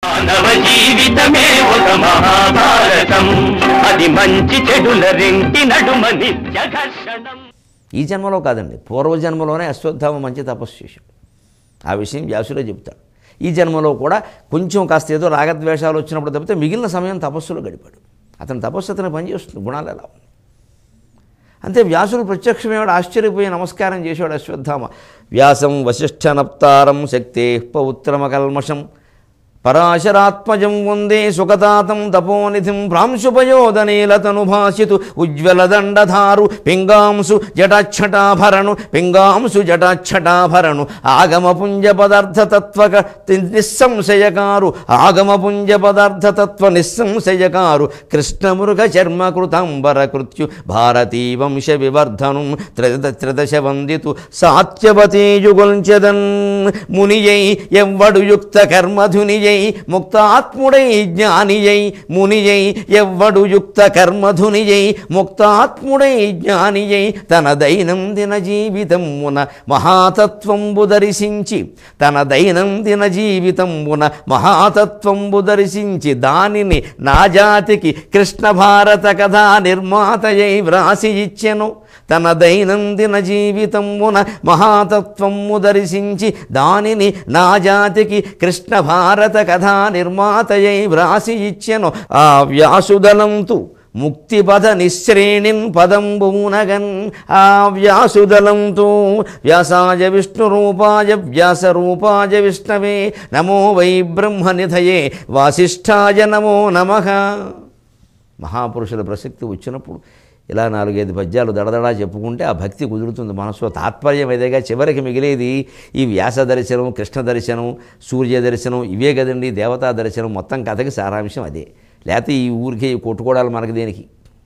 మానవ జీవితమే ఒక మహాభారతం అది మంచి చెడుల రెంటి నడుమ నిత్య ఘర్షణం ఈ జన్మలో కాదండి పూర్వజన్మలోనే అశ్వత్థామ మంచి తపస్సు చేశాడు ఆ విషయం వ్యాసుడే చెబుతాడు ఈ జన్మలో కూడా కొంచెం కాస్త ఏదో రాగద్వేషాలు వచ్చినప్పుడు తప్పితే మిగిలిన సమయం తపస్సులో గడిపాడు అతని తపస్సు అతను పనిచేస్తుంది గుణాలు ఎలా ఉన్నాయి అంతే వ్యాసుడు ప్రత్యక్షమేవాడు ఆశ్చర్యపోయి నమస్కారం చేశాడు అశ్వత్థామ వ్యాసం వశిష్ఠనప్తారం శక్తే పౌత్రమకల్మషం పరాశరాత్మజం వందే సుఖతాతం తపోనిధిం ప్రాంశుపయోదనీలతనుభాసితు ఉజ్వలదండధారు పింగాంసు జటాఛటాభరణు పింగాంసు జటాఛటాభరణు ఆగమపుంజ పదార్థతత్వక నిస్సంశయకారు ఆగమపుంజ పదార్థతత్వ నిస్సంశయకారు కృష్ణమృగ చర్మకృతాంబర కృత్యు భారతీ వంశ వివర్ధను త్రిద త్రిదశ వందితు సాత్యవతీయుగొల్చెదన్ మునియై ఎవ్వడు యుక్త కర్మధునియై ముక్తాత్ముడై జ్ఞానియై మునియై ఎవ్వడు యుక్త కర్మధునియై ముక్తాత్ముడై జ్ఞానియై తన దైనందిన జీవితమున మహాతత్వంబు దర్శించి తన దైనందిన జీవితంబున మహాతత్వంబు దర్శించి దానిని నా జాతికి కృష్ణ భారత కథా నిర్మాతయై వ్రాసి ఇచ్చెను తన దైనందిన జీవితమున మహాతత్వము దర్శించి దానిని నా జాతికి కృష్ణ భారత కథా నిర్మాతయై వ్రాసి ఇచ్చెను ఆ వ్యాసుదలంతు ముక్తిపద నిశ్రేణిన్ పదంబూనగన్ ఆ వ్యాసుదలంతో వ్యాసాయ విష్ణురూపాయ వ్యాసరూపాయ విష్ణవే నమో వై బ్రహ్మనిధయే వాసిష్ఠాయ నమో నమః మహాపురుషుల ప్రసక్తి వచ్చినప్పుడు ఇలా నాలుగైదు పద్యాలు దడదడా చెప్పుకుంటే ఆ భక్తి కుదురుతుంది మనసులో తాత్పర్యం ఏదేగా చివరికి మిగిలేది ఈ వ్యాస దర్శనం కృష్ణ దర్శనం సూర్య దర్శనం ఇవే కదండి దేవతా దర్శనం మొత్తం కథకి సారాంశం అదే లేకపోతే ఈ ఊరికే ఈ కొట్టుకోవడాలు మనకి దేనికి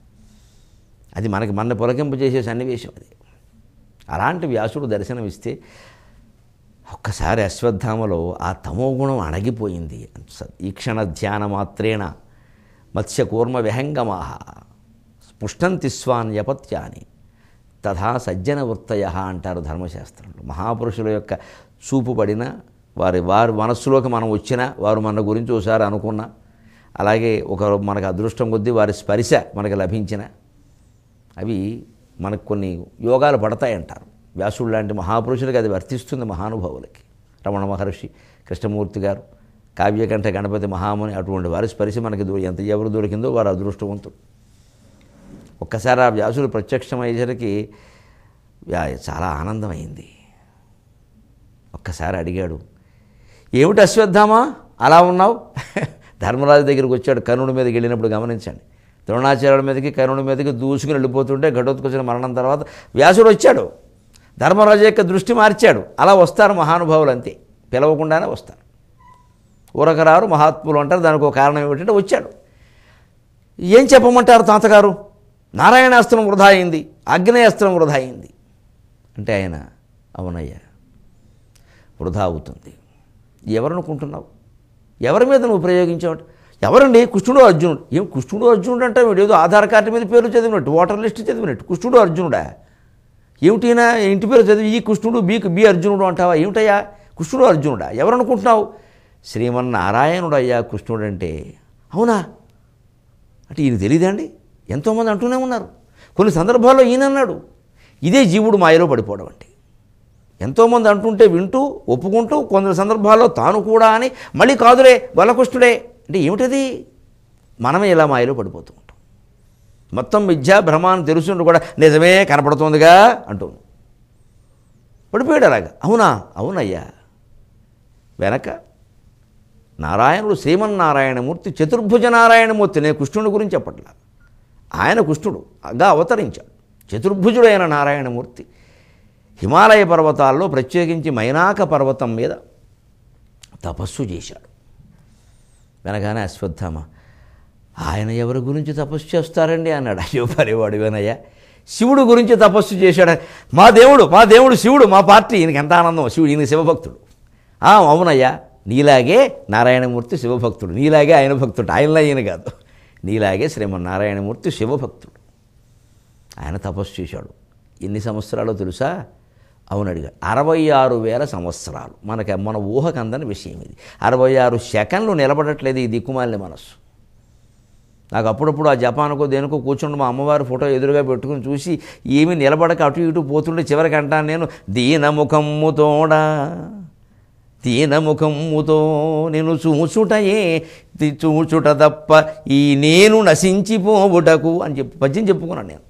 అది మనకి మన పొలకింపు చేసే సన్నివేశం అది అలాంటి వ్యాసుడు దర్శనం ఇస్తే ఒక్కసారి అశ్వత్థామలో ఆ తమోగుణం అణగిపోయింది ఈ క్షణ ధ్యాన మాత్రేణ మత్స్యకూర్మ విహంగమాహ స్పుష్టంతి స్వాన్యపత్యాని తథా సజ్జన వృత్తయ అంటారు ధర్మశాస్త్రంలో మహాపురుషుల యొక్క చూపు పడిన వారి వారి మనస్సులోకి మనం వచ్చినా వారు మన గురించి ఒకసారి అనుకున్నా అలాగే ఒక మనకు అదృష్టం కొద్దీ వారి స్పర్శ మనకు లభించిన అవి మనకు కొన్ని యోగాలు పడతాయంటారు వ్యాసుడు లాంటి మహాపురుషులకి అది వర్తిస్తుంది మహానుభావులకి రమణ మహర్షి కృష్ణమూర్తి గారు కావ్యకంఠ గణపతి మహాముని అటువంటి వారి స్పర్శ మనకి దూ- ఎంత ఎవరు దొరికిందో వారు అదృష్టవంతుడు ఒక్కసారి ఆ వ్యాసుడు ప్రత్యక్షమయ్యేసరికి వ్యా- చాలా ఆనందమైంది ఒక్కసారి అడిగాడు ఏమిటి అశ్వత్థామా అలా ఉన్నావు ధర్మరాజు దగ్గరికి వచ్చాడు కర్ణుడి మీదకి వెళ్ళినప్పుడు గమనించండి ద్రోణాచార్యుడి మీదకి కర్ణుడి మీదకి దూసుకుని వెళ్ళిపోతుంటే ఘటోత్కచుని మరణం తర్వాత వ్యాసుడు వచ్చాడు ధర్మరాజు యొక్క దృష్టి మార్చాడు అలా వస్తారు మహానుభావులు అంతే పిలవకుండానే వస్తారు ఊరకరారు మహాత్ములు అంటారు దానికి ఒక కారణం ఏమిటంటే వచ్చాడు ఏం చెప్పమంటారు తాతగారు నారాయణాస్త్రం వృధా అయింది ఆగ్నేయాస్త్రం వృధా అయింది అంటే ఆయన అవునయ్యా వృధా అవుతుంది ఎవరనుకుంటున్నావు ఎవరి మీద నువ్వు ప్రయోగించావు ఎవరండి కృష్ణుడు అర్జునుడు ఏం కృష్ణుడు అర్జునుడు అంటే వీడు ఏదో ఆధార్ కార్డు మీద పేరు చదివినట్టు ఓటర్ లిస్ట్ చదివినట్టు కృష్ణుడు అర్జునుడా ఏమిటినా ఇంటి పేరు చదివి ఈ కృష్ణుడు బీకు బి అర్జునుడు అంటావా ఏమిటయ్యా కృష్ణుడు అర్జునుడా ఎవరనుకుంటున్నావు శ్రీమన్నారాయణుడు అయ్యా కృష్ణుడు అంటే అవునా అంటే ఈయన తెలియదండి ఎంతోమంది అంటూనే ఉన్నారు కొన్ని సందర్భాల్లో ఈయన అన్నాడు ఇదే జీవుడు మాయలో పడిపోవడం అంటే ఎంతోమంది అంటుంటే వింటూ ఒప్పుకుంటూ కొందరు సందర్భాల్లో తాను కూడా అని మళ్ళీ కాదులే బలకృష్ణుడే అంటే ఏమిటది మనమే ఇలా మాయలో పడిపోతూ ఉంటాం మొత్తం మిథ్యా భ్రమాన్ని తెలుసుంటూ కూడా నిజమే కనపడుతోందిగా అంటుంది పడిపోయాడు అలాగా అవునా అవునయ్యా వెనక నారాయణుడు శ్రీమన్నారాయణమూర్తి చతుర్భుజ నారాయణమూర్తి నేను కృష్ణుడి గురించి చెప్పట్లా ఆయన కృష్ణుడుగా అవతరించాడు చతుర్భుజుడైన నారాయణమూర్తి హిమాలయ పర్వతాల్లో ప్రత్యేకించి మైనాక పర్వతం మీద తపస్సు చేశాడు వెనగానే అశ్వత్థామ ఆయన ఎవరి గురించి తపస్సు చేస్తారండి అన్నాడు అయ్యో పరేవాడు వినయ్య శివుడు గురించి తపస్సు చేశాడు మా దేవుడు మా దేవుడు శివుడు మా పార్టీ ఈయనకి ఎంత ఆనందం శివుడు ఈయన శివభక్తుడు "ఆ, అవునయ్యా నీలాగే నారాయణమూర్తి శివభక్తుడు నీలాగే ఆయన భక్తుడు ఆయనలా ఈయన కాదు నీలాగే శ్రీమన్నారాయణమూర్తి శివభక్తుడు ఆయన తపస్సు చేశాడు ఎన్ని సంవత్సరాలు తెలుసా అవును అడిగాడు అరవై ఆరు వేల సంవత్సరాలు మనకి మన ఊహకు అందని విషయం ఇది అరవై ఆరు సెకండ్లు నిలబడట్లేదు ఈ దిక్కుమాలిన మనస్సు నాకు అప్పుడప్పుడు ఆ జపాన్కో దేనికో కూర్చుండి మా అమ్మవారి ఫోటో ఎదురుగా పెట్టుకుని చూసి ఏమి నిలబడక అటు ఇటు పోతుంటే చివరికి అంటాను నేను దీనముఖమ్ముతోడా దీనముఖమ్ముతో నేను చూచుటయే తి- చూచుట తప్ప ఈ నేను నశించిపోవుటకు అని చెప్పి పద్యం చెప్పుకున్నాను నేను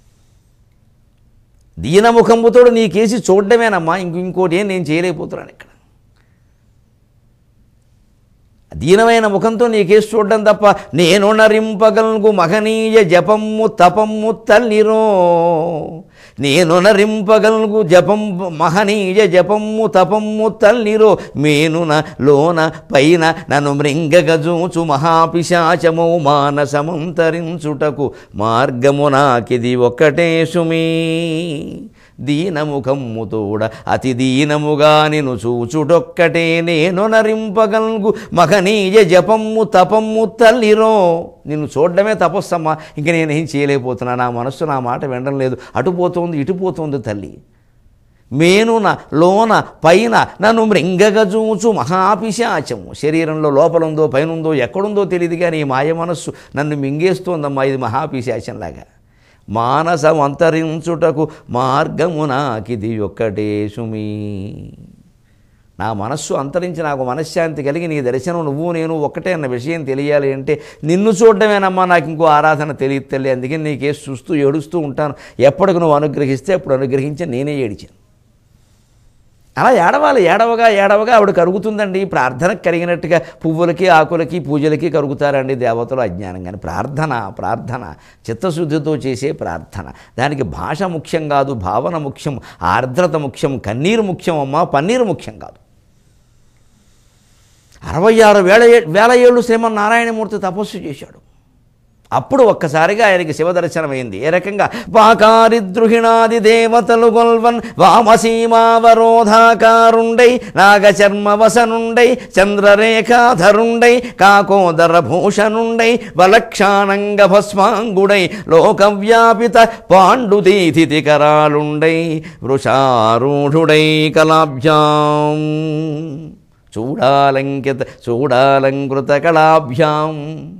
దీనముఖంబుతోడు నీ కేసి చూడడమేనమ్మా ఇంక ఇంకోటి ఏం నేను చేయలేకపోతున్నాను ఇక్కడ దీనమైన ముఖంతో నీ కేసు చూడడం తప్ప నేను నరింపగలను మహనీయ జపమ్ము తపమ్ము తల్లిరో నేను నరింపగలను జపం మహనీయ జపమ్ము తపమ్ము తల్లిరో మేనున లోన పైన నన్ను మృంగగజూచు మహాపిశాచము మానసమంతరించుటకు మార్గము నాకిది ఒక్కటే సుమీ దీనముఖమ్ముతోడ అతి దీనముగా నిను చూచుటొక్కటే నేను నరింపగల్గు మహనీయ జపమ్ము తపమ్ము తల్లిరో నిన్ను చూడడమే తపస్సమ్మా ఇంక నేనేం చేయలేకపోతున్నా నా మనస్సు నా మాట వినడం లేదు అటు పోతోంది ఇటు పోతోంది తల్లి మేనున లోన పైన నన్ను మృంగగజూచు మహాపిశాచము శరీరంలో లోపలుందో పైనుందో ఎక్కడుందో తెలియదు కానీ ఈ మాయ మనస్సు నన్ను మింగేస్తోందమ్మా ఇది మహాపిశాచంలాగా మానసం అంతరించుటకు మార్గము నాకిది ఒక్కటే సుమీ నా మనస్సు అంతరించి నాకు మనశ్శాంతి కలిగి నీ దర్శనం నువ్వు నేను ఒక్కటే అన్న విషయం తెలియాలి అంటే నిన్ను చూడడమేనమ్మా నాకు ఇంకో ఆరాధన తెలియదు తల్లి అందుకని నీకేసి చూస్తూ ఏడుస్తూ ఉంటాను ఎప్పటికి నువ్వు అనుగ్రహిస్తే అప్పుడు అనుగ్రహించి నేనే ఏడిచాను అలా ఏడవాలి ఏడవగా ఏడవగా ఆవిడ కరుగుతుందండి ప్రార్థనకు కరిగినట్టుగా పువ్వులకి ఆకులకి పూజలకి కరుగుతారండి దేవతలు అజ్ఞానం కానీ ప్రార్థన ప్రార్థన చిత్తశుద్ధితో చేసే ప్రార్థన దానికి భాష ముఖ్యం కాదు భావన ముఖ్యం ఆర్ద్రత ముఖ్యం కన్నీరు ముఖ్యం అమ్మా పన్నీరు ముఖ్యం కాదు అరవై ఆరు వేల ఏ- వేల ఏళ్ళు శ్రీమన్నారాయణమూర్తి తపస్సు చేశాడు అప్పుడు ఒక్కసారిగా ఆయనకి శివదర్శనమైంది ఏ రకంగా పాకారిద్రుహిణాది దేవతలు గొల్వన్ వామసీమావరోధాకారుండై నాగచర్మవసనుండై చంద్రరేఖాధరుండై కాకోదర భూషణుండై వలక్షాణంగ భస్మాంగుడై లోకవ్యాపిత పాండుదీతిథి కరాలుండై వృషారూఢుడై కలాభ్యాం చూడాలంకిత చూడాలంకృత కళాభ్యాం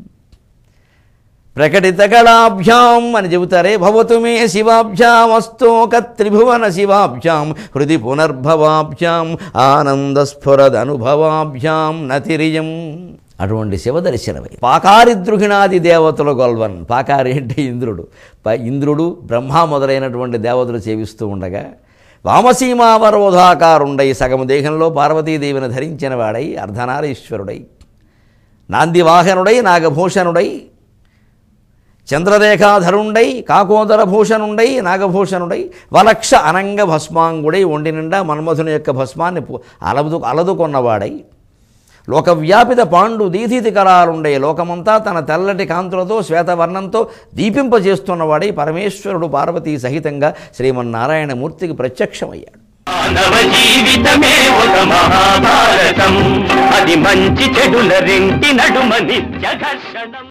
ప్రకటిత కళాభ్యాం అని చెబుతారే భవతు మే శివాభ్యామస్తోక త్రిభువన శివాభ్యాం హృది పునర్భవాభ్యాం ఆనందస్ఫురదనుభవాభ్యాం నతిరియం అటువంటి శివదర్శనమై పాకారిద్రుహిణాది దేవతలు గొల్వన్ పాకారి అంటే ఇంద్రుడు ప- ఇంద్రుడు బ్రహ్మ మొదలైనటువంటి దేవతలు సేవిస్తూ ఉండగా వామసీమావరోధాకారుండై సగము దేహంలో పార్వతీదేవిని ధరించిన వాడై అర్ధనారీశ్వరుడై నాందివాహనుడై నాగభూషణుడై చంద్రరేఖాధరుండై కాకోదర భూషణుండై నాగభూషణుడై వలక్ష అనంగ భస్మాంగుడై ఒండి నిండా మన్మధుని యొక్క భస్మాన్ని పు- అలదు అలదుకొన్నవాడై లోకవ్యాపిత పాండు దీధితి కరాలుండే లోకమంతా తన తెల్లటి కాంతులతో శ్వేతవర్ణంతో దీపింపజేస్తున్నవాడై పరమేశ్వరుడు పార్వతీ సహితంగా శ్రీమన్నారాయణమూర్తికి ప్రత్యక్షమయ్యాడు మానవ జీవితమే ఒక మహాభారతం అది మంచి చెడుల రెంటి నడుమ నిత్య ఘర్షణం